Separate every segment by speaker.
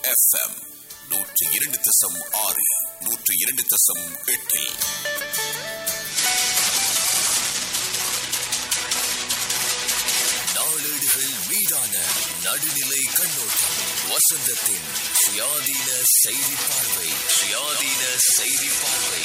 Speaker 1: FM நூற்றி இரண்டு தசம் ஆறு நூற்றி இரண்டு தசம் எட்டில் நாளேடுகள் மீதான நடுநிலை கண்ணோட்டம் வசந்தத்தின் சுயாதீன செய்தி பார்வை சுயாதீன செய்தி பார்வை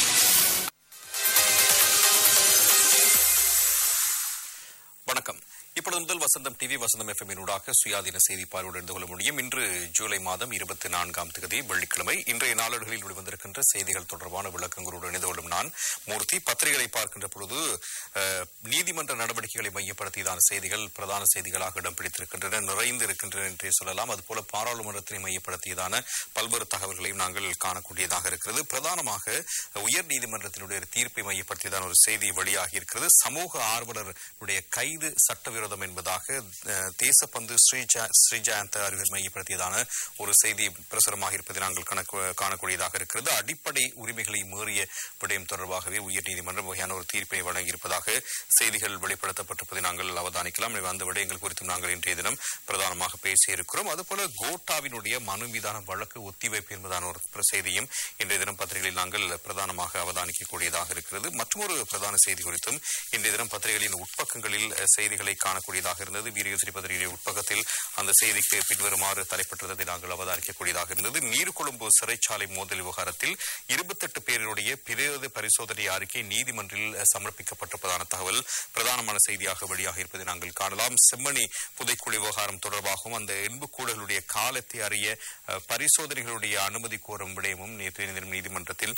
Speaker 2: வணக்கம் இப்பொழுது முதல் வசந்தம் டிவி வசந்தம் எஃப்எம் ஊடாக சுயாதீன செய்தி பார்வையோடு இருந்து கொள்ள முடியும் இன்று ஜூலை மாதம் இருபத்தி நான்காம் தேதி வெள்ளிக்கிழமை இன்றைய நாளேடுகளில் வெளிவந்திருக்கின்ற செய்திகள் தொடர்பான விளக்கங்களோடு இணைந்து கொள்ளும் நான் மூர்த்தி பத்திரிகைகளை பார்க்கின்ற பொழுது அஹ், நீதிமன்ற நடவடிக்கைகளை மையப்படுத்தியதான செய்திகள் பிரதான செய்திகளாக இடம் பிடித்திருக்கின்றன நிறைந்து இருக்கின்றன என்றே சொல்லலாம் அதுபோல பாராளுமன்றத்தை மையப்படுத்தியதான பல்வேறு தகவல்களையும் நாங்கள் காணக்கூடியதாக இருக்கிறது பிரதானமாக உயர் நீதிமன்றத்தினுடைய தீர்ப்பை மையப்படுத்தியதான ஒரு செய்தி வெளியாகி இருக்கிறது சமூக ஆர்வலருடைய கைது சட்டவிரோதம் என்பதாக அஹ், தேசப்பந்து ஸ்ரீஜா ஸ்ரீஜாந்த அறிவியல் மையப்படுத்தியதான ஒரு செய்தி பிரசுரமாக இருப்பதை நாங்கள் கணக்கு காணக்கூடியதாக இருக்கிறது அடிப்படை உரிமைகளை மீறிய விடயம் தொடர்பாகவே உயர்நீதிமன்றம் வகையான ஒரு தீர்ப்பை வழங்கியிருப்பதாக செய்திகள் வெளிப்படுத்தப்பட்டிருப்பதை நாங்கள் அவதானிக்கலாம் எனவே அந்த விடயங்கள் குறித்தும் நாங்கள் இன்றைய தினம் பிரதானமாக பேசியிருக்கிறோம் அதுபோல கோட்டாவினுடைய மனு மீதான வழக்கு ஒத்திவைப்பு என்பதான ஒரு பிர- செய்தியும் இன்றைய தினம் பத்திரிகைகளில் நாங்கள் பிரதானமாக அவதானிக்கக்கூடியதாக இருக்கிறது மற்றொரு பிரதான செய்தி குறித்தும் இன்றைய தினம் பத்திரிகைகளின் உட்பக்கங்களில் அஹ், செய்திகளை காணக்கூடியதாக இருந்தது வீரகேசரி பத்திரிகையின் உட்பக்கத்தில் அந்த செய்திக்கு பின்வருமாறு தலைப்பட்டிருந்ததை நாங்கள் அவதானிக்கக்கூடியதாக இருந்தது நீர்கொழும்பு சிறைச்சாலை மோதல் விவகாரத்தில் இருபத்தெட்டு பேருடைய பிரேத பரிசோதனை அறிக்கை நீதிமன்றில் அஹ், சமர்ப்பிக்கப்பட்டிருப்பதான தகவல் பிரதானமான செய்தியாக வெளியாக இருப்பதை நாங்கள் காணலாம் செம்மணி புதைக்குழி விவகாரம் தொடர்பாகவும் அந்த எண்புக்கூடர்களுடைய காலத்தை அறிய அஹ், பரிசோதனைகளுடைய அனுமதி கோரும் விடயமும் நேற்று தினம் நீதிமன்றத்தில்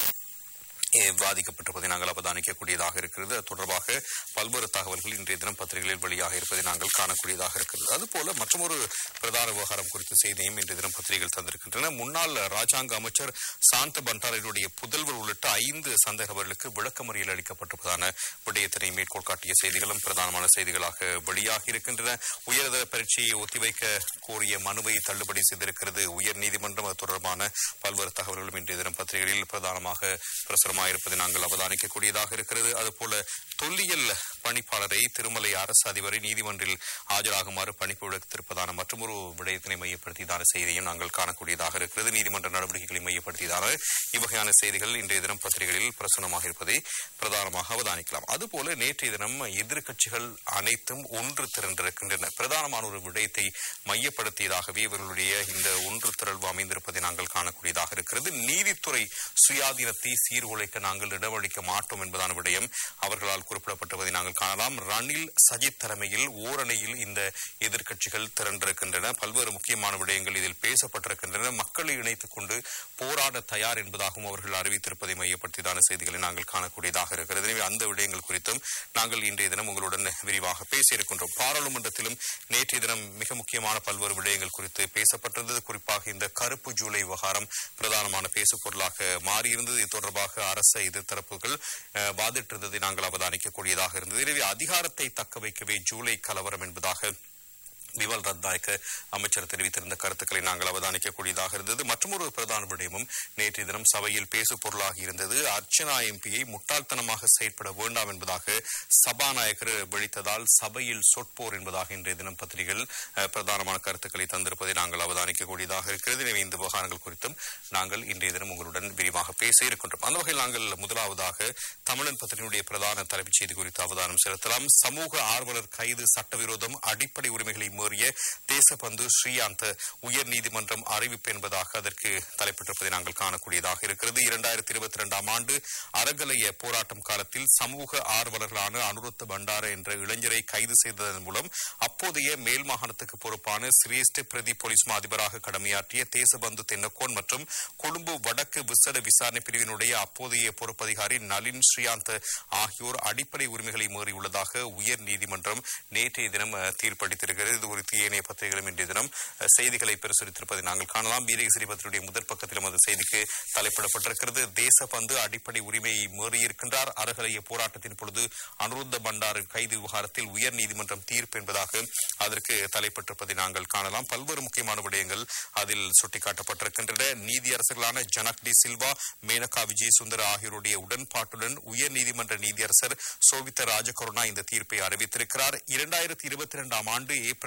Speaker 2: eh, விவாதிக்கப்பட்டிருப்பதை நாங்கள் அவதானிக்கக்கூடியதாக இருக்கிறது அது தொடர்பாக பல்வேறு தகவல்கள் இன்றைய தினம் பத்திரிகைகளில் வெளியாக இருப்பதை நாங்கள் காணக்கூடியதாக இருக்கிறது அதுபோல மற்றொரு பிரதான விவகாரம் குறித்த செய்தியும் இன்றைய தினம் பத்திரிகைகள் தந்திருக்கின்றன முன்னாள் ராஜாங்க அமைச்சர் சாந்த பண்டாரினுடைய புதல்வர் உள்ளிட்ட ஐந்து சந்தேகவர்களுக்கு விளக்கமறியல் அளிக்கப்பட்டிருப்பதான விடயத்தினை மேற்கோள் காட்டிய செய்திகளும் பிரதானமான செய்திகளாக வெளியாகி இருக்கின்றன உயர்தர பரீட்சையை ஒத்திவைக்க கோரிய மனுவை தள்ளுபடி செய்திருக்கிறது உயர் நீதிமன்றம் அது தொடர்பான பல்வேறு தகவல்களும் இன்றைய தினம் பத்திரிகைகளில் பிரதானமாக பிரசுரமாயிருப்பதை நாங்கள் அவதானிக்கக்கூடியதாக இருக்கிறது அதுபோல தொல்லியல் பணிப்பாளரை திருமலை அரசு அதிபரை நீதிமன்றில் ஆஜராகுமாறு பணிப்பு விடுத்திருப்பதான மற்றொரு விடயத்தினை மையப்படுத்தியதான செய்தியும் நாங்கள் காணக்கூடியதாக இருக்கிறது நீதிமன்ற நடவடிக்கைகளை மையப்படுத்தியதான இவ்வகையான செய்திகள் இன்றைய தினம் பத்திரிகைகளில் பிரசுரமாக இருப்பதை பிரதானமாக அவதானிக்கலாம் அதுபோல நேற்றைய தினம் எதிர்க்கட்சிகள் அனைத்தும் ஒன்று திரண்டிருக்கின்றன பிரதானமான ஒரு விடயத்தை மையப்படுத்தியதாகவே இவர்களுடைய இந்த ஒன்று திரள்வு அமைந்திருப்பதை நாங்கள் காணக்கூடியதாக இருக்கிறது நீதித்துறை சுயாதீனத்தை சீர்குலைக்க நாங்கள் இடமளிக்க மாட்டோம் என்பதான விடயம் அவர்களால் குறிப்பிடப்பட்டுவதை நாங்கள் காணலாம் ரணில் சஜித் தலைமையில் ஓரணியில் இந்த எதிர்க்கட்சிகள் திரண்டிருக்கின்றன பல்வேறு முக்கியமான விடயங்கள் இதில் பேசப்பட்டிருக்கின்றன மக்களை இணைத்துக் கொண்டு போராட தயார் என்பதாகவும் அவர்கள் அறிவித்திருப்பதை மையப்படுத்தியதான செய்திகளை நாங்கள் காணக்கூடியதாக இருக்கிறது எனவே அந்த விடயங்கள் குறித்தும் நாங்கள் இன்றைய தினம் உங்களுடன் விரிவாக பேசியிருக்கின்றோம் பாராளுமன்றத்திலும் நேற்றைய தினம் மிக முக்கியமான பல்வேறு விடயங்கள் குறித்து பேசப்பட்டிருந்தது குறிப்பாக இந்த கருப்பு ஜூலை விவகாரம் பிரதானமான பேசு பொருளாக மாறியிருந்தது இது தொடர்பாக அரச எதிர்த்தரப்புகள் அஹ், வாதிட்டிருந்ததை நாங்கள் அவதானிக்கக்கூடியதாக இருந்தது எனவே அதிகாரத்தை தக்க வைக்கவே ஜூலை கலவரம் என்பதாக விமல் ரத்நாயக்க அமைச்சர் தெரிவித்திருந்த கருத்துக்களை நாங்கள் அவதானிக்கக்கூடியதாக இருந்தது மற்றொரு பிரதான விடயமும் நேற்றைய தினம் சபையில் பேசு பொருளாகி இருந்தது அர்ச்சனா எம்பியை முட்டாள்தனமாக செயற்பட வேண்டாம் என்பதாக சபாநாயகர் வெளித்ததால் சபையில் சொற்போர் என்பதாக இன்றைய தினம் பத்திரிகைகள் அஹ், பிரதானமான கருத்துக்களை தந்திருப்பதை நாங்கள் அவதானிக்கக்கூடியதாக இருக்கிறது எனவே இந்த விவகாரங்கள் குறித்தும் நாங்கள் இன்றைய தினம் உங்களுடன் விரிவாக பேச இருக்கின்றோம் அந்த வகையில் நாங்கள் முதலாவதாக தமிழன் பத்திரிகையுடைய பிரதான தலைப்புச் செய்தி குறித்து அவதானம் செலுத்தலாம் சமூக ஆர்வலர் கைது சட்டவிரோதம் அடிப்படை உரிமைகளை மீறிய தேசபந்து ஸ்ரீயாந்த உயர் நீதிமன்றம் அறிவிப்பு என்பதாக அதற்கு தலைப்பட்டிருப்பதை நாங்கள் காணக்கூடியதாக இருக்கிறது இரண்டாயிரத்தி இருபத்தி இரண்டாம் ஆண்டு அறகலைய போராட்டம் காலத்தில் சமூக ஆர்வலர்களான அனுருத்த பண்டார என்ற இளைஞரை கைது செய்ததன் மூலம் அப்போதைய மேல் மாகாணத்துக்கு பொறுப்பான சிரேஷ்ட பிரதி போலீஸ் மா அதிபராக கடமையாற்றிய தேசபந்து தென்னக்கோன் மற்றும் கொழும்பு வடக்கு விசேட விசாரணை பிரிவினுடைய அப்போதைய பொறுப்பதிகாரி நளின் ஸ்ரீயாந்த் ஆகியோர் அடிப்படை உரிமைகளை மீறியுள்ளதாக உயர் நீதிமன்றம் நேற்றைய தினம் அஹ், தீர்ப்பளித்திருக்கிறது இது குறித்து ஏனைய பத்திரிகைகளும் இன்றைய தினம் அஹ், செய்திகளை பிரசுரித்திருப்பதை நாங்கள் காணலாம் வீரகேசரி பத்திரிகையுடைய முதல் பக்கத்திலும் அந்த செய்திக்கு தலைப்பிடப்பட்டிருக்கிறது தேசபந்து அடிப்படை உரிமையை மீறியிருக்கின்றார் அறகலைய போராட்டத்தின் பொழுது அனுருத்த பண்டாரு கைது விவகாரத்தில் உயர் நீதிமன்றம் தீர்ப்பு என்பதாக அதற்கு தலைப்பட்டிருப்பதை நாங்கள் காணலாம் பல்வேறு முக்கியமான விடயங்கள் அதில் சுட்டிக்காட்டப்பட்டிருக்கின்றன நீதியரசர்களான ஜனக் டி சில்வா மேனகா விஜய் சுந்தர ஆகியோருடைய உடன்பாட்டுடன் உயர் நீதிமன்ற நீதியரசர் சோவித்த ராஜகருணா இந்த தீர்ப்பை அறிவித்திருக்கிறார் இரண்டாயிரத்தி இருபத்தி இரண்டாம் ஆண்டு ஏப்ரல்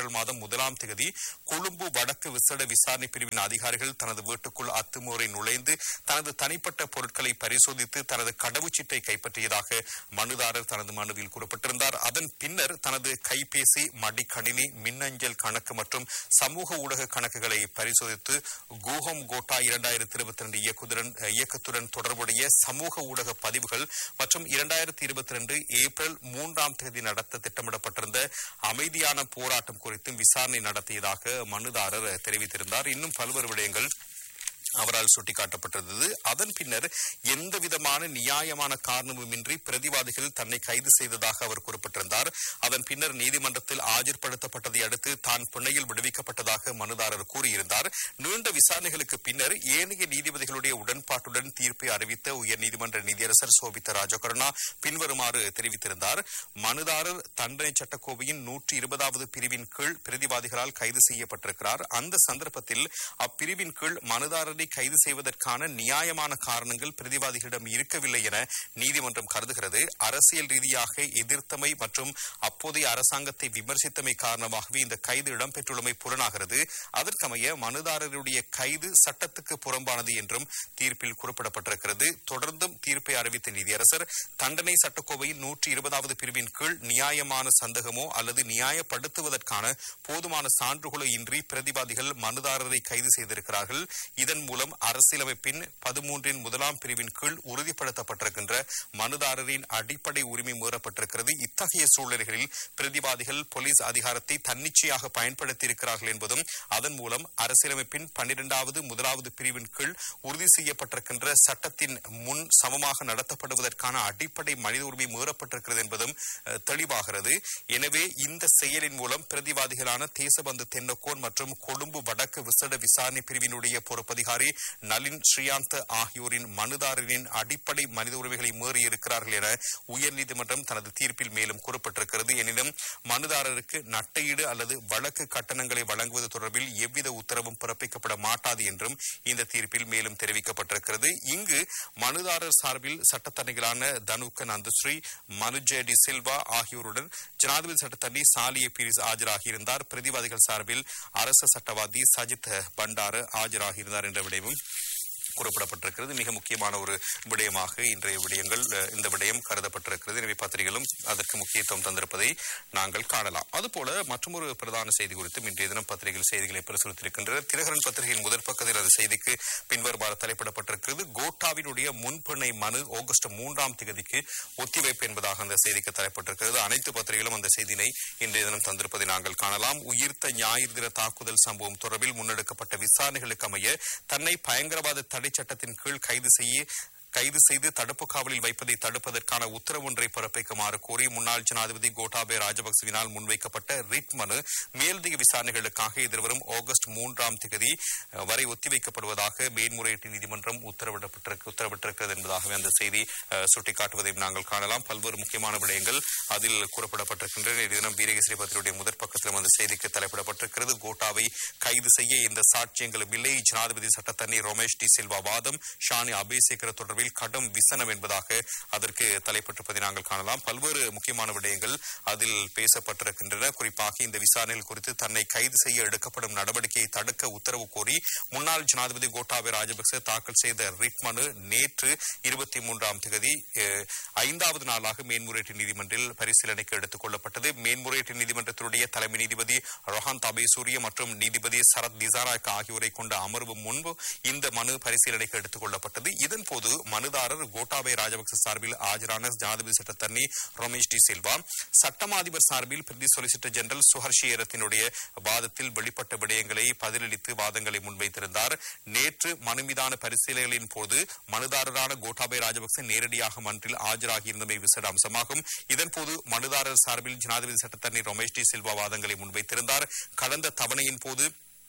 Speaker 2: ஏப்ரல் மாதம் முதலாம் தேதி கொழும்பு வடக்கு விசேட விசாரணை பிரிவின் அதிகாரிகள் தனது வீட்டுக்குள் அத்துமீறி நுழைந்து தனது தனிப்பட்ட பொருட்களை பரிசோதித்து தனது கடவுச்சீட்டை கைப்பற்றியதாக மனுதாரர் தனது மனுவில் கூறப்பட்டிருந்தார் அதன் பின்னர் தனது கைபேசி மடிக்கணினி மின்னஞ்சல் கணக்கு மற்றும் சமூக ஊடக கணக்குகளை பரிசோதித்து கூஹம் கோட்டா இரண்டாயிரத்தி இருபத்தி ரெண்டு இயக்குதுடன் இயக்கத்துடன் தொடர்புடைய சமூக ஊடக பதிவுகள் மற்றும் இரண்டாயிரத்தி இருபத்தி ரெண்டு ஏப்ரல் மூன்றாம் தேதி நடத்த திட்டமிடப்பட்டிருந்த அமைதியான போராட்டம் குறித்தும் விசாரணை நடத்தியதாக மனுதாரர் தெரிவித்திருந்தார் இன்னும் பல்வேறு விடயங்கள் அவரால் சுட்டிக்காட்டப்பட்டிருந்தது அதன் பின்னர் எந்த விதமான நியாயமான காரணமுமின்றி பிரதிவாதிகள் தன்னை கைது செய்ததாக அவர் குறிப்பிட்டிருந்தார் அதன் பின்னர் நீதிமன்றத்தில் ஆஜர்படுத்தப்பட்டதை அடுத்து தான் பிணையில் விடுவிக்கப்பட்டதாக மனுதாரர் கூறியிருந்தார் நீண்ட விசாரணைகளுக்கு பின்னர் ஏனைய நீதிபதிகளுடைய உடன்பாட்டுடன் தீர்ப்பை அறிவித்த உயர்நீதிமன்ற நீதியரசர் சோபித்த ராஜகருணா பின்வருமாறு தெரிவித்திருந்தார் மனுதாரர் தண்டனை சட்டக்கோவையின் நூற்றி இருபதாவது பிரிவின் கீழ் பிரதிவாதிகளால் கைது செய்யப்பட்டிருக்கிறார் அந்த சந்தர்ப்பத்தில் அப்பிரிவின் கீழ் மனுதாரரை கைது செய்வதற்கான நியாயமான காரணங்கள் பிரதிவாதிகளிடம் இருக்கவில்லை என நீதிமன்றம் கருதுகிறது அரசியல் ரீதியாக எதிர்த்தமை மற்றும் அப்போதைய அரசாங்கத்தை விமர்சித்தமை காரணமாகவே இந்த கைது இடம்பெற்றுள்ளமை புலனாகிறது அதற்கமைய மனுதாரருடைய கைது சட்டத்துக்கு புறம்பானது என்றும் தீர்ப்பில் குறிப்பிடப்பட்டிருக்கிறது தொடர்ந்தும் தீர்ப்பை அறிவித்த நீதியரசர் தண்டனை சட்டக்கோவையின் நூற்றி இருபதாவது பிரிவின் கீழ் நியாயமான சந்தேகமோ அல்லது நியாயப்படுத்துவதற்கான போதுமான சான்றுகளோ இன்றி பிரதிவாதிகள் மனுதாரரை கைது செய்திருக்கிறார்கள் இதன் மூலம் அரசியலமைப்பின் பதிமூன்றின் முதலாம் பிரிவின் கீழ் உறுதிப்படுத்தப்பட்டிருக்கின்ற மனுதாரரின் அடிப்படை உரிமை மீறப்பட்டிருக்கிறது இத்தகைய சூழ்நிலைகளில் பிரதிவாதிகள் போலீஸ் அதிகாரத்தை தன்னிச்சையாக பயன்படுத்தியிருக்கிறார்கள் என்பதும் அதன் மூலம் அரசியலமைப்பின் பன்னிரெண்டாவது முதலாவது பிரிவின் கீழ் உறுதி செய்யப்பட்டிருக்கின்ற சட்டத்தின் முன் சமமாக நடத்தப்படுவதற்கான அடிப்படை மனித உரிமை மீறப்பட்டிருக்கிறது என்பதும் அஹ், தெளிவாகிறது எனவே இந்த செயலின் மூலம் பிரதிவாதிகளான தேசபந்து தென்னக்கோன் மற்றும் கொழும்பு வடக்கு விசேட விசாரணை பிரிவினுடைய பொறுப்பதிகாரி நளின் ஸ்ரீயாந்த் ஆகியோரின் மனுதாரரின் அடிப்படை மனித உரிமைகளை மீறி இருக்கிறார்கள் என உயர்நீதிமன்றம் தனது தீர்ப்பில் மேலும் குறிப்பிட்டிருக்கிறது எனினும் மனுதாரருக்கு நட்டையீடு அல்லது வழக்கு கட்டணங்களை வழங்குவது தொடர்பில் எவ்வித உத்தரவும் பிறப்பிக்கப்பட மாட்டாது என்றும் இந்த தீர்ப்பில் மேலும் தெரிவிக்கப்பட்டிருக்கிறது இங்கு மனுதாரர் சார்பில் சட்டத்தரணிகளான தனுக்க நந்தஸ்ரீ மனுஜ டி சில்வா ஆகியோருடன் ஜனாதிபதி சட்டத்தரணி சாலிய பீரிஸ் ஆஜராகியிருந்தார் பிரதிவாதிகள் சார்பில் அரசு சட்டவாதி சஜித் பண்டார ஆஜராகியிருந்தார் என்ற விடயமும் குறிப்பிடப்பட்டிருக்கிறது மிக முக்கியமான ஒரு விடயமாக இன்றைய விடயங்கள் அஹ், இந்த விடயம் கருதப்பட்டிருக்கிறது எனவே பத்திரிகைகளும் அதற்கு முக்கியத்துவம் தந்திருப்பதை நாங்கள் காணலாம் அதுபோல மற்றொரு பிரதான செய்தி குறித்தும் இன்றைய தினம் பத்திரிகைகள் செய்திகளை பிரசுரித்திருக்கின்றன தினகரன் பத்திரிகையின் முதற் பக்கத்தில் அந்த செய்திக்கு பின்வருமாறு தலைப்பிடப்பட்டிருக்கிறது கோட்டாவினுடைய முன்பெண்ணை மனு ஆகஸ்ட் மூன்றாம் தேதிக்கு ஒத்திவைப்பு என்பதாக அந்த செய்திக்கு தலைப்பட்டிருக்கிறது அனைத்து பத்திரிகைகளும் அந்த செய்தியினை இன்றைய தினம் தந்திருப்பதை நாங்கள் காணலாம் உயிர்த்த ஞாயிறு தின தாக்குதல் சம்பவம் தொடர்பில் முன்னெடுக்கப்பட்ட விசாரணைகளுக்கு அமைய தன்னை பயங்கரவாத தடை சட்டத்தின் கீழ் கைது செய்ய கைது செய்து தடுப்பு காவலில் வைப்பதை தடுப்பதற்கான உத்தரவு ஒன்றை பிறப்பிக்குமாறு கோரி முன்னாள் ஜனாதிபதி கோட்டாபே ராஜபக்சவினால் முன்வைக்கப்பட்ட ரிட் மனு மேலதிக விசாரணைகளுக்காக எதிர்வரும் ஆகஸ்ட் மூன்றாம் தேதி அஹ், வரை ஒத்திவைக்கப்படுவதாக மேன்முறையீட்டு நீதிமன்றம் உத்தரவிடப்பட்டிருக்கு உத்தரவிட்டிருக்கிறது என்பதாகவே அந்த செய்தி அஹ், சுட்டிக்காட்டுவதையும் நாங்கள் காணலாம் பல்வேறு முக்கியமான விடயங்கள் அதில் கூறப்படப்பட்டிருக்கின்றன இது தினம் வீரகேசரி பத்திரிகையுடைய முதற் பக்கத்திலும் அந்த செய்திக்கு தலைப்பிடப்பட்டிருக்கிறது கோட்டாவை கைது செய்ய இந்த சாட்சியங்களும் இல்லை ஜனாதிபதி சட்டத்தண்ணி ரமேஷ் டி சில்வா வாதம் ஷானி அபேசேகர தொடர்பில் கடும் விசனம் என்பதாக அதற்கு தலைப்பட்டிருப்பதை நாங்கள் காணலாம் பல்வேறு முக்கியமான விடயங்கள் அதில் பேசப்பட்டிருக்கின்றன குறிப்பாக இந்த விசாரணைகள் குறித்து தன்னை கைது செய்ய எடுக்கப்படும் நடவடிக்கையை தடுக்க உத்தரவு கோரி முன்னாள் ஜனாதிபதி கோட்டாபய ராஜபக்சே தாக்கல் செய்த ரிட் மனு நேற்று இருபத்தி மூன்றாம் தேதி அஹ், ஐந்தாவது நாளாக மேன்முறையீட்டு நீதிமன்றில் பரிசீலனைக்கு எடுத்துக் கொள்ளப்பட்டது மேன்முறையீட்டு நீதிமன்றத்தினுடைய தலைமை நீதிபதி ரொஹான் தபேசூரிய மற்றும் நீதிபதி சரத் திசாராக் ஆகியோரை கொண்ட அமர்வு முன்பு இந்த மனு பரிசீலனைக்கு எடுத்துக் கொள்ளப்பட்டது இதன் போது மனுதாரர் கோட்டாபய ராஜபக்ச சார்பில் ஆஜரான ஜனாதிபதி சட்டத்தரணி ரமேஷ் டி சில்வா சட்டமா அதிபர் சார்பில் பிரதி சொலிசிட்டர் ஜெனரல் சுஹர்ஷி ஏரத்தினுடைய வாதத்தில் வெளிப்பட்ட விடயங்களை பதிலளித்து வாதங்களை முன்வைத்திருந்தார் நேற்று மனு மீதான பரிசீலனைகளின் போது மனுதாரரான கோட்டாபய ராஜபக்ச நேரடியாக மன்றில் ஆஜராகியிருந்தமை விசேட அம்சமாகும் இதன்போது மனுதாரர் சார்பில் ஜனாதிபதி சட்டத்தரணி ரமேஷ் டி சில்வா வாதங்களை முன்வைத்திருந்தார் கடந்த தவணையின் போது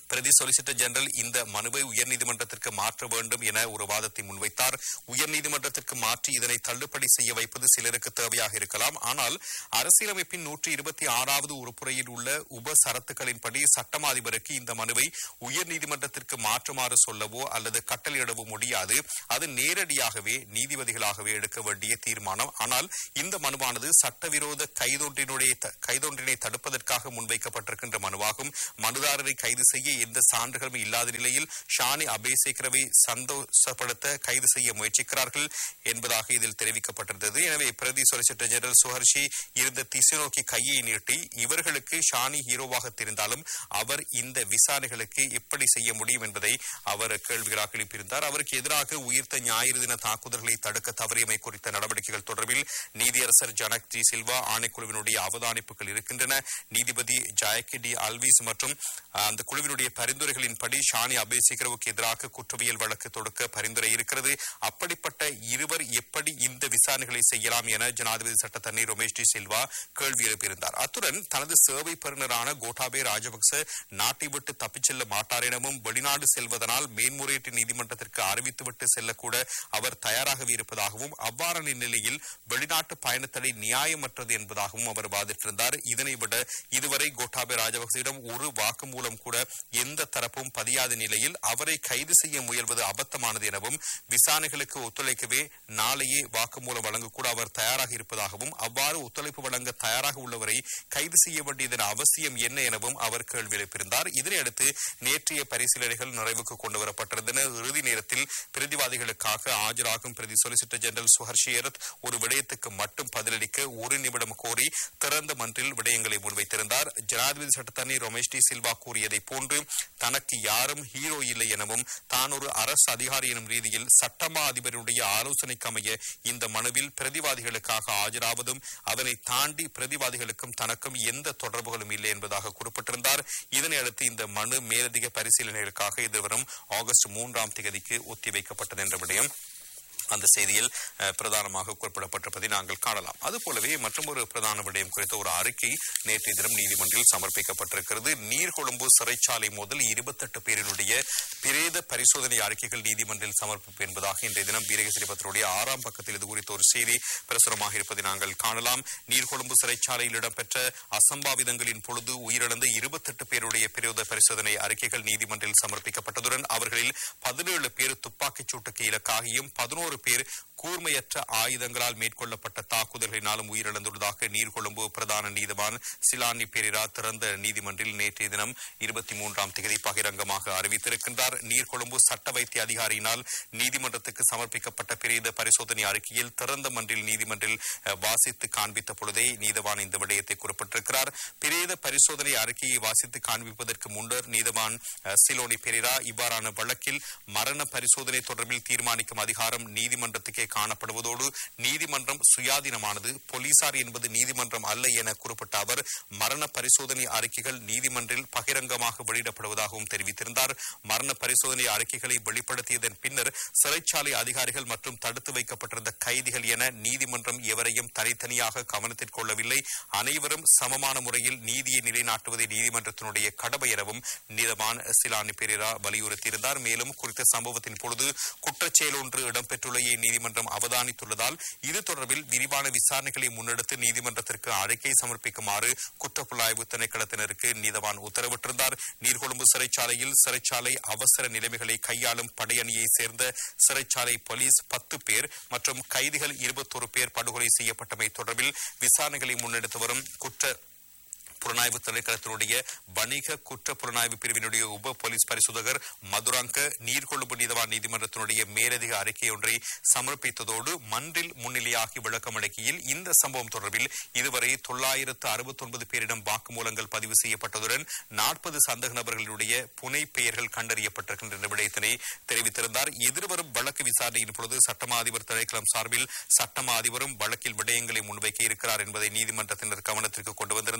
Speaker 2: பிரதி சொலிசிட்டர் ஜெனரல் இந்த மனுவை உயர்நீதிமன்றத்திற்கு மாற்ற வேண்டும் என ஒரு வாதத்தை முன்வைத்தார் உயர்நீதிமன்றத்திற்கு மாற்றி இதனை தள்ளுபடி செய்ய வைப்பது சிலருக்கு தேவையாக இருக்கலாம் ஆனால் அரசியலமைப்பின் நூற்றி இருபத்தி ஆறாவது உறுப்புறையில் உள்ள உப சரத்துக்களின்படி சட்டமா அதிபருக்கு இந்த மனுவை உயர்நீதிமன்றத்திற்கு மாற்றுமாறு சொல்லவோ அல்லது கட்டளையிடவோ முடியாது அது நேரடியாகவே நீதிபதிகளாகவே எடுக்க வேண்டிய தீர்மானம் ஆனால் இந்த மனுவானது சட்டவிரோத கைதொன்றினுடைய த- கைதொன்றினை தடுப்பதற்காக முன்வைக்கப்பட்டிருக்கின்ற மனுவாகும் மனுதாரரை கைது செய்ய எந்த சான்றுகளும் இல்லாத நிலையில் ஷானி அபேசேகரவை சந்தோஷப்படுத்த கைது செய்ய முயற்சிக்கிறார்கள் என்பதாக இதில் தெரிவிக்கப்பட்டிருந்தது எனவே பிரதி சொலிசிட்டர் ஜெனரல் சுஹர்ஷி இருந்த திசை நோக்கி கையை நீட்டி இவர்களுக்கு ஷானி ஹீரோவாக தெரிந்தாலும் அவர் இந்த விசாரணைகளுக்கு எப்படி செய்ய முடியும் என்பதை அவர் கேள்விகளாக எழுப்பியிருந்தார் அவருக்கு எதிராக உயிர்த்த ஞாயிறு தின தாக்குதல்களை தடுக்க தவறியமை குறித்த நடவடிக்கைகள் தொடர்பில் நீதியரசர் ஜனக் டி சில்வா ஆணைக்குழுவினுடைய அவதானிப்புகள் இருக்கின்றன நீதிபதி ஜாயக்கி டி அல்விஸ் மற்றும் அஹ், அந்த குழுவினுடைய பரிந்துரைகளின்படி ஷானி அபேசிகரவுக்கு எதிராக குற்றவியல் வழக்கு தொடுக்க பரிந்துரை இருக்கிறது அப்படிப்பட்ட இருவர் எப்படி இந்த விசாரணைகளை செய்யலாம் என ஜனாதிபதி சட்டத்தண்ணி ரமேஷ் டி சில்வா கேள்வி எழுப்பியிருந்தார் அத்துடன் தனது சேவை பெறுநரான கோட்டாபே ராஜபக்ச நாட்டை விட்டு தப்பிச் செல்ல மாட்டார் எனவும் வெளிநாடு செல்வதனால் மேன்முறையீட்டு நீதிமன்றத்திற்கு அறிவித்துவிட்டு செல்லக்கூட அவர் தயாராகவே இருப்பதாகவும் அவ்வாறான நிலையில் வெளிநாட்டு பயணத்தடை நியாயமற்றது என்பதாகவும் அவர் வாதிட்டிருந்தார் இதனை விட இதுவரை கோட்டாபே ராஜபக்சேயிடம் ஒரு வாக்குமூலம் கூட எந்த தரப்பும் பதியாத நிலையில் அவரை கைது செய்ய முயல்வது அபத்தமானது எனவும் விசாரணைகளுக்கு ஒத்துழைக்கவே நாளையே வாக்குமூலம் வழங்கக்கூட அவர் தயாராக இருப்பதாகவும் அவ்வாறு ஒத்துழைப்பு வழங்க தயாராக உள்ளவரை கைது செய்ய வேண்டியதன் அவசியம் என்ன எனவும் அவர் கேள்வி எழுப்பியிருந்தார் இதனையடுத்து நேற்றைய பரிசீலனைகள் நிறைவுக்கு கொண்டு வரப்பட்டிருந்தன இறுதி நேரத்தில் பிரதிவாதிகளுக்காக ஆஜராகும் பிரதி சொலிசிட்டர் ஜெனரல் சுஹர்ஷி ஏரத் ஒரு விடயத்துக்கு மட்டும் பதிலளிக்க ஒரு நிமிடம் கோரி திறந்த மன்றில் விடயங்களை முன்வைத்திருந்தார் ஜனாதிபதி சட்டத்தண்ணி ரமேஷ் டி சில்வா கூறியதைப் போன்று தனக்கு யாரும் ஹீரோ இல்லை எனவும் தான் ஒரு அரசு அதிகாரி எனும் ரீதியில் சட்டமா அதிபருடைய ஆலோசனைக்கு அமைய இந்த மனுவில் பிரதிவாதிகளுக்காக ஆஜராவதும் அதனை தாண்டி பிரதிவாதிகளுக்கும் தனக்கும் எந்த தொடர்புகளும் இல்லை என்பதாக குறிப்பிட்டிருந்தார் இதனை அடுத்து இந்த மனு மேலதிக பரிசீலனைகளுக்காக எதிர்வரும் ஆகஸ்ட் மூன்றாம் தேதிக்கு ஒத்திவைக்கப்பட்டது என்ற விடயம் அந்த செய்தியில் அஹ், பிரதானமாக குறிப்பிடப்பட்டிருப்பதை நாங்கள் காணலாம் அதுபோலவே மற்றொரு பிரதான விடயம் குறித்த ஒரு அறிக்கை நேற்றைய தினம் நீதிமன்றில் சமர்ப்பிக்கப்பட்டிருக்கிறது நீர்கொழும்பு சிறைச்சாலை மோதல் இருபத்தெட்டு பேரினுடைய பிரேத பரிசோதனை அறிக்கைகள் நீதிமன்றில் சமர்ப்பிப்பு என்பதாக இன்றைய தினம் வீரகேசரி பத்தினுடைய ஆறாம் பக்கத்தில் இது குறித்த ஒரு செய்தி பிரசுரமாக இருப்பதை நாங்கள் காணலாம் நீர்கொழும்பு சிறைச்சாலையில் இடம்பெற்ற அசம்பாவிதங்களின் பொழுது உயிரிழந்த இருபத்தெட்டு பேருடைய பிரேத பரிசோதனை அறிக்கைகள் நீதிமன்றில் சமர்ப்பிக்கப்பட்டதுடன் அவர்களில் பதினேழு பேர் துப்பாக்கிச் சூட்டுக்கு இலக்காகியும் பதினோரு பேர் கூர்மையற்ற ஆயுதங்களால் மேற்கொள்ளப்பட்ட தாக்குதல்களினாலும் உயிரிழந்துள்ளதாக நீர்கொழும்பு பிரதான நீதிவான் சிலானி பெரிரா திறந்த நீதிமன்றில் நேற்றைய தினம் இருபத்தி மூன்றாம் தேதி பகிரங்கமாக அறிவித்திருக்கின்றார் நீர்கொழும்பு சட்ட வைத்திய அதிகாரியினால் நீதிமன்றத்துக்கு சமர்ப்பிக்கப்பட்ட பிரேத பரிசோதனை அறிக்கையில் திறந்த மன்றில் நீதிமன்றில் அஹ், வாசித்து காண்பித்த பொழுதே நீதவான் இந்த விடயத்தை குறிப்பிட்டிருக்கிறார் பிரேத பரிசோதனை அறிக்கையை வாசித்து காண்பிப்பதற்கு முன்னர் நீதவான் அஹ், சிலோனி பெரிரா இவ்வாறான வழக்கில் மரண பரிசோதனை தொடர்பில் தீர்மானிக்கும் அதிகாரம் நீதிமன்றத்துக்கே காணப்படுவதோடு நீதிமன்றம் சுயாதீனமானது போலீசார் என்பது நீதிமன்றம் அல்ல என குறிப்பிட்ட அவர் மரண பரிசோதனை அறிக்கைகள் நீதிமன்றில் பகிரங்கமாக வெளியிடப்படுவதாகவும் தெரிவித்திருந்தார் மரண பரிசோதனை அறிக்கைகளை வெளிப்படுத்தியதன் பின்னர் சிறைச்சாலை அதிகாரிகள் மற்றும் தடுத்து வைக்கப்பட்டிருந்த கைதிகள் என நீதிமன்றம் எவரையும் தனித்தனியாக கவனத்தில் கொள்ளவில்லை அனைவரும் சமமான முறையில் நீதியை நிலைநாட்டுவதே நீதிமன்றத்தினுடைய கடமை எனவும் நீதவான் சிலானி பெரேரா வலியுறுத்தியிருந்தார் மேலும் குறித்த சம்பவத்தின் பொழுது குற்றச்செயல் ஒன்று இடம்பெற்றுள்ளதை நீதிமன்றம் அவதானித்துள்ளதால் இது தொடர்பில் விரிவான விசாரணைகளை முன்னெடுத்து நீதிமன்றத்திற்கு அறிக்கை சமர்ப்பிக்குமாறு குற்றப்புலனாய்வு திணைக்களத்தினருக்கு நீதவான் உத்தரவிட்டிருந்தார் நீர்கொழும்பு சிறைச்சாலையில் சிறைச்சாலை அவசர நிலைமைகளை கையாளும் படையணியை சேர்ந்த சிறைச்சாலை போலீஸ் பத்து பேர் மற்றும் கைதிகள் இருபத்தொரு பேர் படுகொலை செய்யப்பட்டமை தொடர்பில் விசாரணைகளை முன்னெடுத்து வரும் குற்ற புலனாய்வு திணைக்களத்தினுடைய வணிக குற்ற புலனாய்வு பிரிவினுடைய உப போலீஸ் பரிசோதகர் மதுராங்க நீர்கொழும்பு நீதவான் நீதிமன்றத்தினுடைய மேலதிக அறிக்கை ஒன்றை சமர்ப்பித்ததோடு மன்றில் முன்னிலையாகி விளக்கமளிக்கையில் இந்த சம்பவம் தொடர்பில் இதுவரை தொள்ளாயிரத்து அறுபத்தி ஒன்பது பேரிடம் வாக்குமூலங்கள் பதிவு செய்யப்பட்டதுடன் நாற்பது சந்தக நபர்களுடைய புனை பெயர்கள் கண்டறியப்பட்டிருக்கின்ற என்ற விடயத்தினை தெரிவித்திருந்தார் எதிர்வரும் வழக்கு விசாரணையின் பொழுது சட்டமா அதிபர் திணைக்களம் சார்பில் சட்டமா அதிபரும் வழக்கில் விடயங்களை முன்வைக்க இருக்கிறார் என்பதை நீதிமன்றத்தினர் கவனத்திற்கு கொண்டு வந்திருந்தார்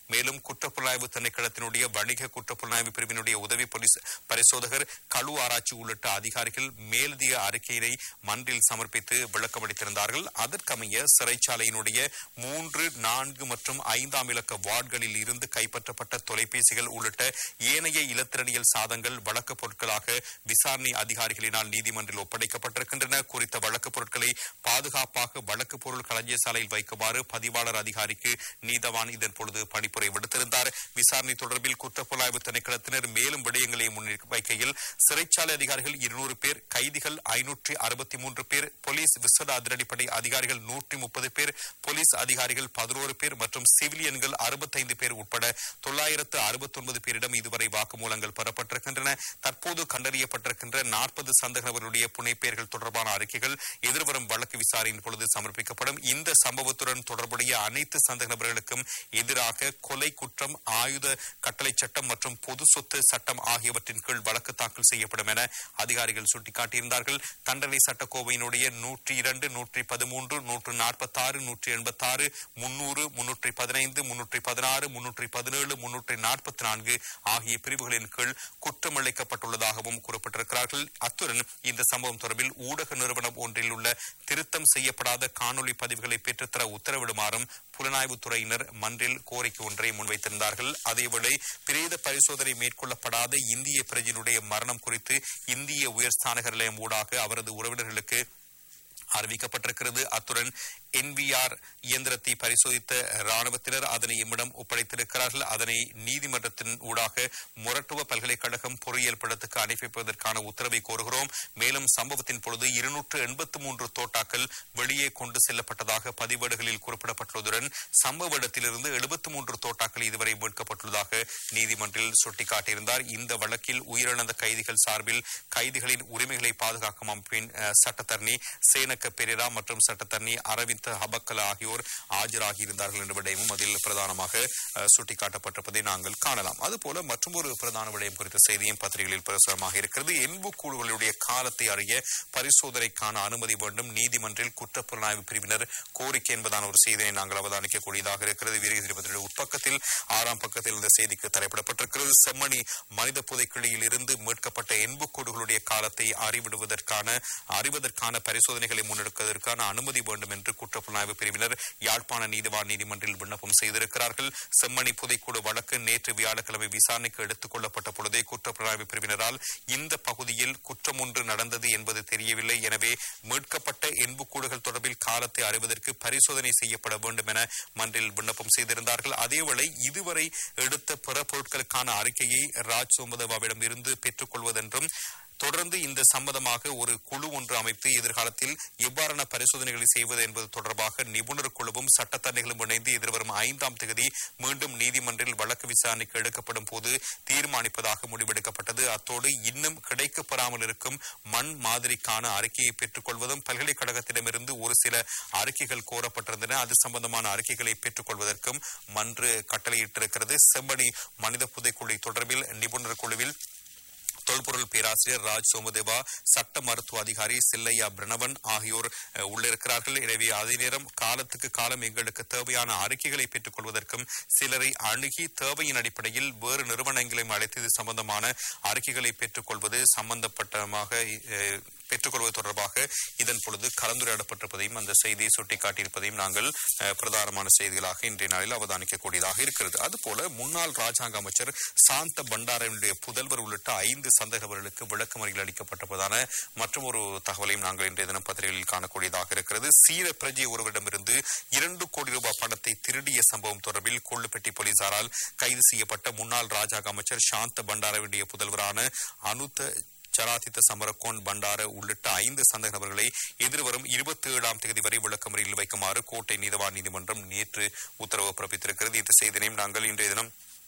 Speaker 2: மேலும் குற்றப்புலனாய்வு திணைக்களத்தினுடைய வணிக குற்றப்புலனாய்வு பிரிவினுடைய உதவி போலீஸ் பரிசோதகர் களு ஆராய்ச்சி உள்ளிட்ட அதிகாரிகள் மேலதிக அறிக்கையினை மன்றில் சமர்ப்பித்து விளக்கமளித்திருந்தார்கள் அதற்கமைய சிறைச்சாலையினுடைய மூன்று நான்கு மற்றும் ஐந்தாம் இலக்க வார்டுகளில் இருந்து கைப்பற்றப்பட்ட தொலைபேசிகள் உள்ளிட்ட ஏனைய இலத்திரனியல் சாதங்கள் வழக்கு பொருட்களாக விசாரணை அதிகாரிகளினால் நீதிமன்றில் ஒப்படைக்கப்பட்டிருக்கின்றன குறித்த வழக்கு பொருட்களை பாதுகாப்பாக வழக்கு பொருள் களஞ்சியசாலையில் வைக்குமாறு பதிவாளர் அதிகாரிக்கு நீதவான் இதன் பொழுது பணிப்புரை விடுத்திருந்தார் விசாரணை தொடர்பில் குற்றப்புலனாய்வு திணைக்களத்தினர் மேலும் விடயங்களை முன்வைக்கையில் சிறைச்சாலை அதிகாரிகள் இருநூறு பேர் கைதிகள் ஐநூற்றி அறுபத்தி மூன்று பேர் போலீஸ் விசேட அதிரடிப்படை அதிகாரிகள் நூற்றி முப்பது பேர் போலீஸ் அதிகாரிகள் பதினோரு பேர் மற்றும் சிவிலியன்கள் அறுபத்தைந்து பேர் உட்பட தொள்ளாயிரத்து அறுபத்தொன்பது பேரிடம் இதுவரை வாக்குமூலங்கள் பெறப்பட்டிருக்கின்றன தற்போது கண்டறியப்பட்டிருக்கின்ற நாற்பது சந்தக நபர்களுடைய புனைப்பெயர்கள் தொடர்பான அறிக்கைகள் எதிர்வரும் வழக்கு விசாரணையின் பொழுது சமர்ப்பிக்கப்படும் இந்த சம்பவத்துடன் தொடர்புடைய அனைத்து சந்தக நபர்களுக்கும் எதிராக கொலை குற்றம் ஆயுத கட்டளை சட்டம் மற்றும் பொது சொத்து சட்டம் ஆகியவற்றின் கீழ் வழக்கு தாக்கல் செய்யப்படும் என அதிகாரிகள் சுட்டிக்காட்டியிருந்தார்கள் தண்டனை சட்டக்கோவையினுடைய நூற்றி இரண்டு நூற்றி பதிமூன்று நூற்று நாற்பத்தாறு நூற்றி எண்பத்தாறு முன்னூறு முன்னூற்றி பதினைந்து முன்னூற்றி பதினாறு முன்னூற்றி பதினேழு முன்னூற்றி நாற்பத்தி நான்கு ஆகிய பிரிவுகளின் கீழ் குற்றமளிக்கப்பட்டுள்ளதாகவும் கூறப்பட்டிருக்கிறார்கள் அத்துடன் இந்த சம்பவம் தொடர்பில் ஊடக நிறுவனம் ஒன்றில் உள்ள திருத்தம் செய்யப்படாத காணொலி பதிவுகளை பெற்றுத்தர உத்தரவிடுமாறும் புலனாய்வுத்துறையினர் மன்றில் கோரிக்கை ஒன்றை முன்வைத்திருந்தார்கள் அதேவேளை பிரேத பரிசோதனை மேற்கொள்ளப்படாத இந்திய பிரஜினுடைய மரணம் குறித்து இந்திய உயர்ஸ்தானக நிலையம் ஊடாக அவரது உறவினர்களுக்கு அறிவிக்கப்பட்டிருக்கிறது அத்துடன் என்பிஆர் இயந்திரத்தை பரிசோதித்த ராணுவத்தினர் அதனை எம்மிடம் ஒப்படைத்திருக்கிறார்கள் அதனை நீதிமன்றத்தின் ஊடாக மொரட்டுவ பல்கலைக்கழகம் பொறியியல் படத்துக்கு அனுப்பி வைப்பதற்கான உத்தரவை கோருகிறோம் மேலும் சம்பவத்தின் பொழுது இருநூற்று எண்பத்து மூன்று தோட்டாக்கள் வெளியே கொண்டு செல்லப்பட்டதாக பதிவேடுகளில் குறிப்பிடப்பட்டுள்ளதுடன் சம்பவ இடத்திலிருந்து எழுபத்து மூன்று தோட்டாக்கள் இதுவரை மீட்கப்பட்டுள்ளதாக நீதிமன்றில் சுட்டிக்காட்டியிருந்தார் இந்த வழக்கில் உயிரிழந்த கைதிகள் சார்பில் கைதிகளின் உரிமைகளை பாதுகாக்கும் அமைப்பின் அஹ், சட்டத்தரணி சேனக்க பெரேரா மற்றும் சட்டத்தரணி அரவிந்த் ஹபக்கல ஆகியோர் ஆஜராகியிருந்தார்கள் என்ற விடயமும் அதில் பிரதானமாக அஹ், சுட்டிக்காட்டப்பட்டிருப்பதை நாங்கள் காணலாம் அதுபோல மற்றொரு பிரதான விடயம் குறித்த செய்தியும் பத்திரிகைகளில் பிரசுரமாக இருக்கிறது எண்புக்கூடுகளுடைய காலத்தை அறிய பரிசோதனைக்கான அனுமதி வேண்டும் நீதிமன்றில் குற்றப்புலனாய்வு பிரிவினர் கோரிக்கை என்பதான ஒரு செய்தியை நாங்கள் அவதானிக்கக்கூடியதாக இருக்கிறது வீரகதிபதியுடைய உட்பக்கத்தில் ஆறாம் பக்கத்தில் இந்த செய்திக்கு தலைப்பிடப்பட்டிருக்கிறது செம்மணி மனித புதைக்கிளியில் இருந்து மீட்கப்பட்ட எண்புக்கூடுகளுடைய காலத்தை அறிவிடுவதற்கான அறிவதற்கான பரிசோதனைகளை முன்னெடுப்பதற்கான அனுமதி வேண்டும் என்று குற்றப்புலனாய்வு பிரிவினர் யாழ்ப்பாண நீதிவான் நீதிமன்றில் விண்ணப்பம் செய்திருக்கிறார்கள் செம்மணி புதைக்கூடு வழக்கு நேற்று வியாழக்கிழமை விசாரணைக்கு எடுத்துக் கொள்ளப்பட்ட பொழுதே குற்றப்புலனாய்வு பிரிவினரால் இந்த பகுதியில் குற்றம் ஒன்று நடந்தது என்பது தெரியவில்லை எனவே மீட்கப்பட்ட எண்புக்கூடுகள் தொடர்பில் காலத்தை அறிவதற்கு பரிசோதனை செய்யப்பட வேண்டும் என மன்றில் விண்ணப்பம் செய்திருந்தார்கள் அதேவேளை இதுவரை எடுத்த பிற பொருட்களுக்கான அறிக்கையை ராஜ் சோமதவாவிடம் இருந்து பெற்றுக் கொள்வதென்றும் தொடர்ந்து இந்த சம்பந்தமாக ஒரு குழு ஒன்று அமைத்து எதிர்காலத்தில் எவ்வாறான பரிசோதனைகளை செய்வது என்பது தொடர்பாக நிபுணர் குழுவும் சட்டத்தரணிகளும் இணைந்து எதிர்வரும் ஐந்தாம் தேதி மீண்டும் நீதிமன்றில் வழக்கு விசாரணைக்கு எடுக்கப்படும் போது தீர்மானிப்பதாக முடிவெடுக்கப்பட்டது அத்தோடு இன்னும் கிடைக்கப்பெறாமல் இருக்கும் மண் மாதிரிக்கான அறிக்கையை பெற்றுக் கொள்வதும் பல்கலைக்கழகத்திடமிருந்து ஒரு சில அறிக்கைகள் கோரப்பட்டிருந்தன அது சம்பந்தமான அறிக்கைகளை பெற்றுக் கொள்வதற்கும் மன்று கட்டளையிட்டிருக்கிறது செம்மணி மனித புதைக்குழி தொடர்பில் நிபுணர் குழுவில் தொல்பொருள் பேராசிரியர் ராஜ் சோமதேவா சட்ட மருத்துவ அதிகாரி சில்லையா பிரணவன் ஆகியோர் அஹ், உள்ளிருக்கிறார்கள் எனவே அதே நேரம் காலத்துக்கு காலம் எங்களுக்கு தேவையான அறிக்கைகளை பெற்றுக் கொள்வதற்கும் சிலரை அணுகி தேவையின் அடிப்படையில் வேறு நிறுவனங்களையும் அழைத்து இது சம்பந்தமான அறிக்கைகளை பெற்றுக் கொள்வது சம்பந்தப்பட்டமாக அஹ், பெற்றுக்கொள்வது தொடர்பாக இதன் பொழுது கலந்துரையாடப்பட்டிருப்பதையும் அந்த செய்தியை சுட்டிக்காட்டியிருப்பதையும் நாங்கள் அஹ், பிரதானமான செய்திகளாக இன்றைய நாளில் அவதானிக்கக்கூடியதாக இருக்கிறது அதுபோல முன்னாள் ராஜாங்க அமைச்சர் சாந்த பண்டாரனுடைய புதல்வர் உள்ளிட்ட ஐந்து சந்தேகவர்களுக்கு விளக்கமறிகள் அளிக்கப்பட்டிருப்பதான மற்றும் ஒரு தகவலையும் நாங்கள் இன்றைய தினம் பத்திரிகைகளில் காணக்கூடியதாக இருக்கிறது சீர பிரஜை ஒருவரிடமிருந்து இரண்டு கோடி ரூபாய் பணத்தை திருடிய சம்பவம் தொடர்பில் கொள்ளுப்பட்டி போலீசாரால் கைது செய்யப்பட்ட முன்னாள் ராஜாங்க அமைச்சர் சாந்த பண்டாரனுடைய புதல்வரான அனுத சராதித்த சமரகோன் பண்டார உள்ளிட்ட ஐந்து சந்தேக நபர்களை எதிர்வரும் இருபத்தி ஏழாம் தேதி வரை விளக்கமறியில் வைக்குமாறு கோட்டை நீதவான் நீதிமன்றம் நேற்று உத்தரவு பிறப்பித்திருக்கிறது இந்த செய்தினையும் நாங்கள் இன்றைய தினம்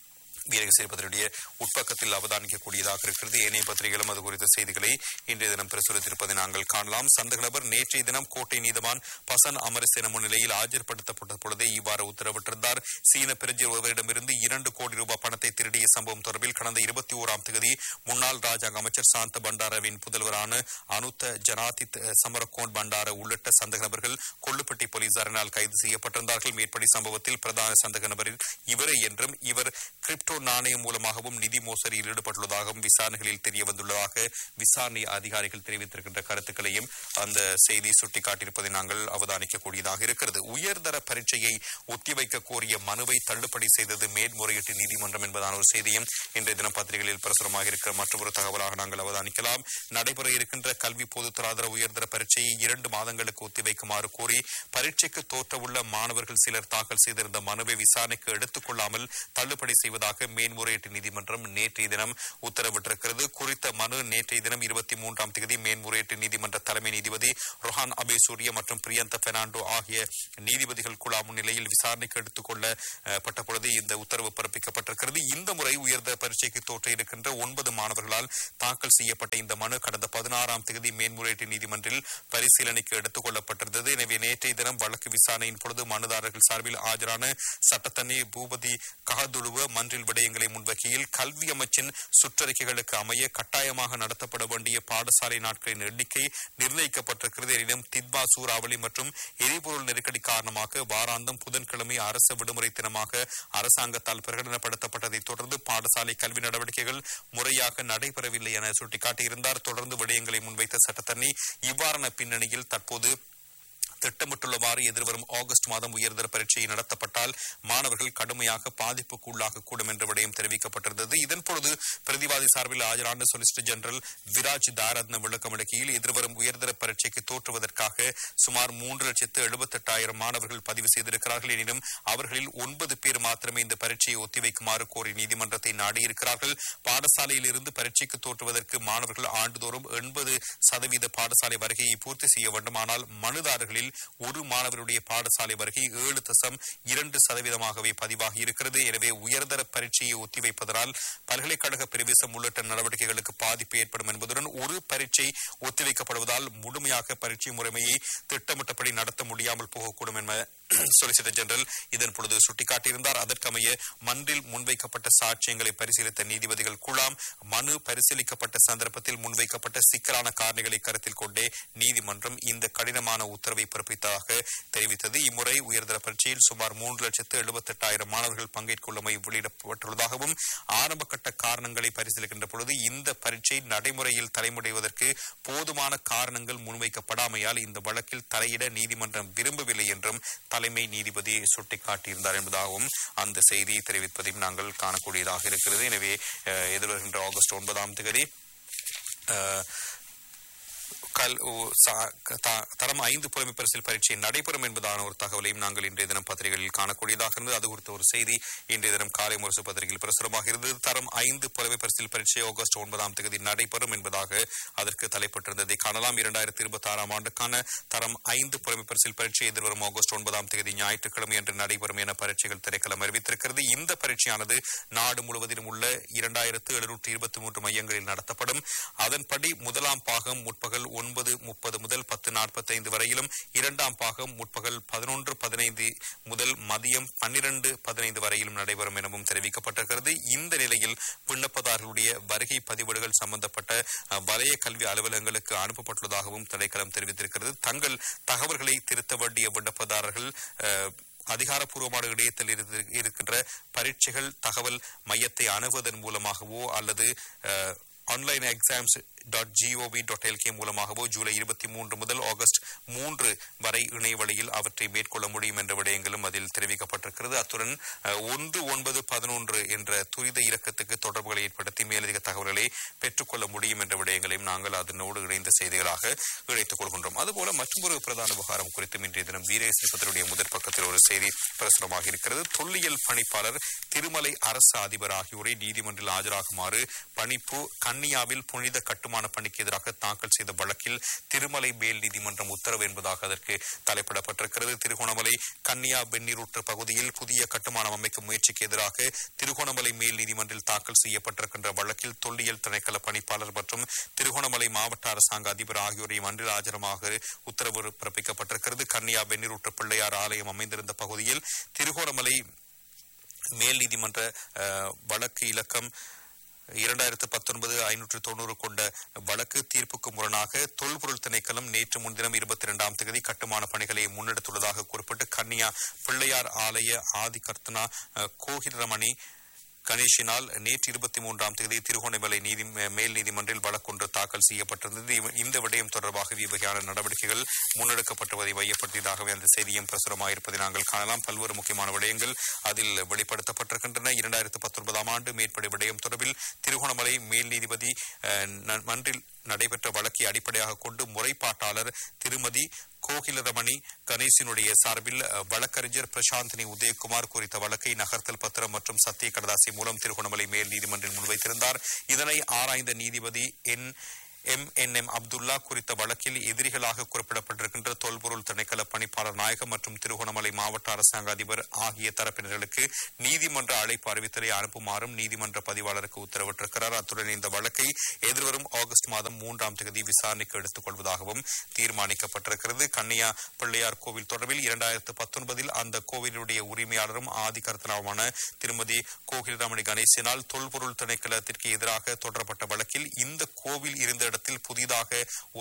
Speaker 2: வீரகசேரி பத்திரிகையுடைய உட்பக்கத்தில் அவதானிக்கக்கூடியதாக இருக்கிறது ஏனைய பத்திரிகைகளும் அது குறித்த செய்திகளை இன்றைய தினம் பிரசுரித்திருப்பதை நாங்கள் காணலாம் சந்தக நபர் நேற்றைய தினம் கோட்டை நீதவான் பசன் அமரசேன முன்னிலையில் ஆஜர்படுத்தப்பட்ட பொழுதே இவ்வாறு உத்தரவிட்டிருந்தார் சீன பிரஜர் ஒருவரிடமிருந்து இரண்டு கோடி ரூபாய் பணத்தை திருடிய சம்பவம் தொடர்பில் கடந்த இருபத்தி ஓராம் தேதி முன்னாள் ராஜாங்க அமைச்சர் சாந்த பண்டாரவின் புதல்வரான அனுத்த ஜனாதித் சமரகோன் பண்டார உள்ளிட்ட சந்தக நபர்கள் கொள்ளுப்பட்டி போலீசாரினால் கைது செய்யப்பட்டிருந்தார்கள் மேற்படி சம்பவத்தில் பிரதான சந்தக நபரில் இவரே என்றும் இவர் கிரிப்டோ நாணயம் மூலமாகவும் நிதி மோசடியில் ஈடுபட்டுள்ளதாகவும் விசாரணைகளில் தெரிய வந்துள்ளதாக விசாரணை அதிகாரிகள் தெரிவித்திருக்கின்ற கருத்துக்களையும் அந்த செய்தி சுட்டிக்காட்டியிருப்பதை நாங்கள் அவதானிக்கக்கூடியதாக இருக்கிறது உயர்தர பரீட்சையை ஒத்திவைக்க கோரிய மனுவை தள்ளுபடி செய்தது மேல்முறையீட்டு நீதிமன்றம் என்பதான ஒரு செய்தியும் இன்றைய தினம் பத்திரிகைகளில் பிரசுரமாக இருக்கிற மற்றொரு தகவலாக நாங்கள் அவதானிக்கலாம் நடைபெற இருக்கின்ற கல்வி பொதுத்தராதர உயர்தர பரீட்சையை இரண்டு மாதங்களுக்கு ஒத்திவைக்குமாறு கோரி பரீட்சைக்கு தோற்றவுள்ள மாணவர்கள் சிலர் தாக்கல் செய்திருந்த மனுவை விசாரணைக்கு எடுத்துக் கொள்ளாமல் தள்ளுபடி செய்வதாக மேன்முறையீட்டு நீதிமன்றம் நேற்றைய தினம் உத்தரவிட்டிருக்கிறது குறித்த மனு நேற்றைய தினம் இருபத்தி மூன்றாம் தேதி மேன்முறையீட்டு நீதிமன்ற தலைமை நீதிபதி ரொஹான் அபேசூரிய மற்றும் பிரியந்த பெர்னாண்டோ ஆகிய நீதிபதிகள் குழா முன்னிலையில் விசாரணைக்கு எடுத்துக் கொள்ளப்பட்ட பொழுது இந்த உத்தரவு பிறப்பிக்கப்பட்டிருக்கிறது இந்த முறை உயர்ந்த பரீட்சைக்கு தோற்ற இருக்கின்ற ஒன்பது மாணவர்களால் தாக்கல் செய்யப்பட்ட இந்த மனு கடந்த பதினாறாம் தேதி மேன்முறையீட்டு நீதிமன்றில் பரிசீலனைக்கு எடுத்துக் கொள்ளப்பட்டிருந்தது எனவே நேற்றைய தினம் வழக்கு விசாரணையின் பொழுது மனுதாரர்கள் சார்பில் ஆஜரான சட்டத்தண்ணி பூபதி கஹதுருவ மன்றில் விடயங்களை முன்வைக்கையில் கல்வி அமைச்சின் சுற்றறிக்கைகளுக்கு அமைய கட்டாயமாக நடத்தப்பட வேண்டிய பாடசாலை நாட்களின் எண்ணிக்கை நிர்ணயிக்கப்பட்டிருக்கிறது எனினும் தித்வா சூறாவளி மற்றும் எரிபொருள் நெருக்கடி காரணமாக வாராந்தம் புதன்கிழமை அரசு விடுமுறை தினமாக அரசாங்கத்தால் பிரகடனப்படுத்தப்பட்டதைத் தொடர்ந்து பாடசாலை கல்வி நடவடிக்கைகள் முறையாக நடைபெறவில்லை என சுட்டிக்காட்டியிருந்தார் தொடர்ந்து விடயங்களை முன்வைத்த சட்டத்தண்ணி இவ்வாறான பின்னணியில் தற்போது திட்டமிட்டுள்ளவாறு எதிர்வரும் ஆகஸ்ட் மாதம் உயர்தர பரீட்சை நடத்தப்பட்டால் மாணவர்கள் கடுமையாக பாதிப்புக்கு உள்ளாகக்கூடும் என்ற விடயம் தெரிவிக்கப்பட்டிருந்தது இதன் பொழுது பிரதிவாதி சார்பில் ஆஜரான சொலிசிட்டர் ஜெனரல் விராஜ் தாரத்ன விளக்கமளிக்கையில் எதிர்வரும் உயர்தர பரீட்சைக்கு தோற்றுவதற்காக சுமார் மூன்று லட்சத்து எழுபத்தெட்டாயிரம் மாணவர்கள் பதிவு செய்திருக்கிறார்கள் எனினும் அவர்களில் ஒன்பது பேர் மாத்திரமே இந்த பரீட்சையை ஒத்திவைக்குமாறு கோரி நீதிமன்றத்தை நாடியிருக்கிறார்கள் பாடசாலையில் இருந்து பரீட்சைக்கு தோற்றுவதற்கு மாணவர்கள் ஆண்டுதோறும் எண்பது சதவீத பாடசாலை வருகையை பூர்த்தி செய்ய வேண்டும் ஆனால் மனுதாரர்களில் ஒரு மாணவருடைய பாடசாலை வருகை ஏழு தசம் இரண்டு சதவீதமாகவே பதிவாகி இருக்கிறது எனவே உயர்தர பரீட்சையை ஒத்திவைப்பதனால் பல்கலைக்கழக பிரவேசம் உள்ளிட்ட நடவடிக்கைகளுக்கு பாதிப்பு ஏற்படும் என்பதுடன் ஒரு பரீட்சை ஒத்திவைக்கப்படுவதால் முழுமையாக பரீட்சை முறைமையை திட்டமிட்டபடி நடத்த முடியாமல் போகக்கூடும் என சொலிசிட்டர் ஜெனரல் இதன் பொழுது சுட்டிக்காட்டியிருந்தார் அதற்கமைய மன்றில் முன்வைக்கப்பட்ட சாட்சியங்களை பரிசீலித்த நீதிபதிகள் குழாம் மனு பரிசீலிக்கப்பட்ட சந்தர்ப்பத்தில் முன்வைக்கப்பட்ட சிக்கலான காரணிகளை கருத்தில் கொண்டே நீதிமன்றம் இந்த கடினமான உத்தரவை பிறப்பித்ததாக தெரிவித்தது இம்முறை உயர்தர பரீட்சையில் சுமார் மூன்று லட்சத்து எழுபத்தெட்டாயிரம் மாணவர்கள் பங்கேற்றுள்ளமை வெளியிடப்பட்டுள்ளதாகவும் ஆரம்ப கட்ட காரணங்களை பரிசீலிக்கின்ற பொழுது இந்த பரீட்சை நடைமுறையில் தலைமுறைவதற்கு போதுமான காரணங்கள் முன்வைக்கப்படாமையால் இந்த வழக்கில் தலையிட நீதிமன்றம் விரும்பவில்லை என்றும் தலைமை நீதிபதி சுட்டிக்காட்டியிருந்தார் என்பதாகவும் அந்த செய்தி தெரிவிப்பதையும் நாங்கள் காணக்கூடியதாக இருக்கிறது எனவே அஹ், எதிர்வருகின்ற ஆகஸ்ட் ஒன்பதாம் தேதி அஹ், கல் ஓ- சா- க- த- தரம் ஐந்து புலமை பரிசில் பரீட்சை நடைபெறும் என்பதான ஒரு தகவலையும் நாங்கள் இன்றைய தினம் பத்திரிகைகளில் காணக்கூடியதாக இருந்தது அது குறித்த ஒரு செய்தி இன்றைய தினம் காலை முரசு பத்திரிகையில் பிரசுரமாக இருந்தது தரம் ஐந்து புலமை பரிசில் பரீட்சை ஆகஸ்ட் ஒன்பதாம் தேதி நடைபெறும் என்பதாக அதற்கு தலைப்பட்டிருந்ததை காணலாம் இரண்டாயிரத்தி இருபத்தி ஆறாம் ஆண்டுக்கான தரம் ஐந்து புலமை பரிசில் பரீட்சை எதிர்வரும் ஆகஸ்ட் ஒன்பதாம் தேதி ஞாயிற்றுக்கிழமை என்று நடைபெறும் என பரீட்சைகள் திரைக்களம் அறிவித்திருக்கிறது இந்த பரீட்சையானது நாடு முழுவதிலும் உள்ள இரண்டாயிரத்து எழுநூற்றி இருபத்தி மூன்று மையங்களில் நடத்தப்படும் அதன்படி முதலாம் பாகம் முற்பகல் ஒன்பது முப்பது முதல் பத்து நாற்பத்தைந்து வரையிலும் இரண்டாம் பாகம் முற்பகல் பதினொன்று பதினைந்து முதல் மதியம் பன்னிரண்டு பதினைந்து வரையிலும் நடைபெறும் எனவும் தெரிவிக்கப்பட்டிருக்கிறது இந்த நிலையில் விண்ணப்பதாரர்களுடைய வருகை பதிவேடுகள் சம்பந்தப்பட்ட அஹ், வலய கல்வி அலுவலகங்களுக்கு அனுப்பப்பட்டுள்ளதாகவும் திணைக்களம் தெரிவித்திருக்கிறது தங்கள் தகவல்களை திருத்த வேண்டிய விண்ணப்பதாரர்கள் அஹ், அதிகாரப்பூர்வமான இணையத்தில் இருந்து- இருக்கின்ற பரீட்சைகள் தகவல் மையத்தை அணுகுவதன் மூலமாகவோ அல்லது online exams dot GOV dot LK மூலமாகவோ ஜூலை இருபத்தி மூன்று முதல் ஆகஸ்ட் மூன்று வரை இணையவழியில் அவற்றை மேற்கொள்ள முடியும் என்ற விடயங்களும் அதில் தெரிவிக்கப்பட்டிருக்கிறது அத்துடன் அஹ், ஒன்று ஒன்பது பதினொன்று என்ற துரித இலக்கத்துக்கு தொடர்புகளை ஏற்படுத்தி மேலதிக தகவல்களை பெற்றுக்கொள்ள முடியும் என்ற விடயங்களையும் நாங்கள் நாங்கள் அதனோடு இணைந்த செய்திகளாக இணைத்துக் கொள்கின்றோம் அதுபோல மற்றொரு பிரதான விவகாரம் குறித்தும் இன்றைய தினம் வீரேசரி பத்திரிகையுடைய முதற் பக்கத்தில் ஒரு செய்தி பிரசுரமாக இருக்கிறது தொல்லியல் பணிப்பாளர் திருமலை அரசு அதிபர் ஆகியோரை நீதிமன்றில் ஆஜராகுமாறு பணிப்பு கன்னியாவில் புனித கட்டுமான பணிக்கு எதிராக தாக்கல் செய்த வழக்கில் திருமலை மேல் நீதிமன்றம் உத்தரவு என்பதாக அதற்கு தலைப்பிடப்பட்டிருக்கிறது திருகோணமலை கன்னியா வெந்நீரூற்று பகுதியில் புதிய கட்டுமானம் அமைக்கும் முயற்சிக்கு எதிராக திருகோணமலை மேல் நீதிமன்றில் தாக்கல் செய்யப்பட்டிருக்கின்ற வழக்கில் தொல்லியல் திணைக்கள பணிப்பாளர் மற்றும் திருகோணமலை மாவட்ட அரசாங்க அதிபர் ஆகியோரையும் அன்றில் ஆஜரமாக உத்தரவு பிறப்பிக்கப்பட்டிருக்கிறது கன்னியா வெந்நீரூற்று பிள்ளையார் ஆலயம் அமைந்திருந்த பகுதியில் திருகோணமலை மேல் நீதிமன்ற அஹ், வழக்கு இலக்கம் இரண்டாயிரத்து பத்தொன்பது ஐநூற்று தொண்ணூறு கொண்ட வழக்கு தீர்ப்புக்கு முரணாக தொல்பொருள் திணைக்களம் நேற்று முன்தினம் இருபத்தி இரண்டாம் தேதி கட்டுமான பணிகளை முன்னெடுத்துள்ளதாக குறிப்பிட்டு கன்னியா பிள்ளையார் ஆலய ஆதி கர்த்தனா அஹ், கோகிரமணி கணேஷினால் நேற்று இருபத்தி மூன்றாம் தேதி திருகோணமலை நீதி மேல் நீதிமன்றில் வழக்கொன்று தாக்கல் செய்யப்பட்டிருந்தது இவ- இந்த விடயம் தொடர்பாக இவ்வகையான நடவடிக்கைகள் முன்னெடுக்கப்பட்டுவதை மையப்படுத்தியதாகவே அந்த செய்தியும் பிரசுரமாயிருப்பதை நாங்கள் காணலாம் பல்வேறு முக்கியமான விடயங்கள் அதில் வெளிப்படுத்தப்பட்டிருக்கின்றன இரண்டாயிரத்து பத்தொன்பதாம் ஆண்டு மேற்படி விடயம் தொடர்பில் திருகோணமலை மேல் நீதிபதி அஹ், ந- மன்றில் நடைபெற்ற வழக்கை அடிப்படையாக கொண்டு முறைப்பாட்டாளர் திருமதி கோகிலரமணி கணேசனுடைய சார்பில் அஹ், வழக்கறிஞர் பிரசாந்தினி உதயகுமார் குறித்த வழக்கை நகர்த்தல் பத்திரம் மற்றும் சத்திய கடதாசி மூலம் திருகோணமலை மேல் நீதிமன்றில் முன்வைத்திருந்தார் இதனை ஆராய்ந்த நீதிபதி N M N M Abdullah குறித்த வழக்கில் எதிரிகளாக குறிப்பிடப்பட்டிருக்கின்ற தொல்பொருள் திணைக்கள பணிப்பாளர் நாயகம் மற்றும் திருகோணமலை மாவட்ட அரசாங்க அதிபர் ஆகிய தரப்பினர்களுக்கு நீதிமன்ற அழைப்பு அறிவித்தலை அனுப்புமாறும் நீதிமன்ற பதிவாளருக்கு உத்தரவிட்டிருக்கிறார் அத்துடன் இந்த வழக்கை எதிர்வரும் ஆகஸ்ட் மாதம் மூன்றாம் தேதி விசாரணைக்கு எடுத்துக் கொள்வதாகவும் தீர்மானிக்கப்பட்டிருக்கிறது கன்னியா பிள்ளையார் கோவில் தொடர்பில் இரண்டாயிரத்து பத்தொன்பதில் அந்த கோவிலுடைய உரிமையாளரும் ஆதிகர்த்தனாவுமான திருமதி கோகிலராமணி கணேசனால் தொல்பொருள் திணைக்களத்திற்கு எதிராக தொடரப்பட்ட வழக்கில் இந்த கோவில் இருந்த இடத்தில் புதிதாக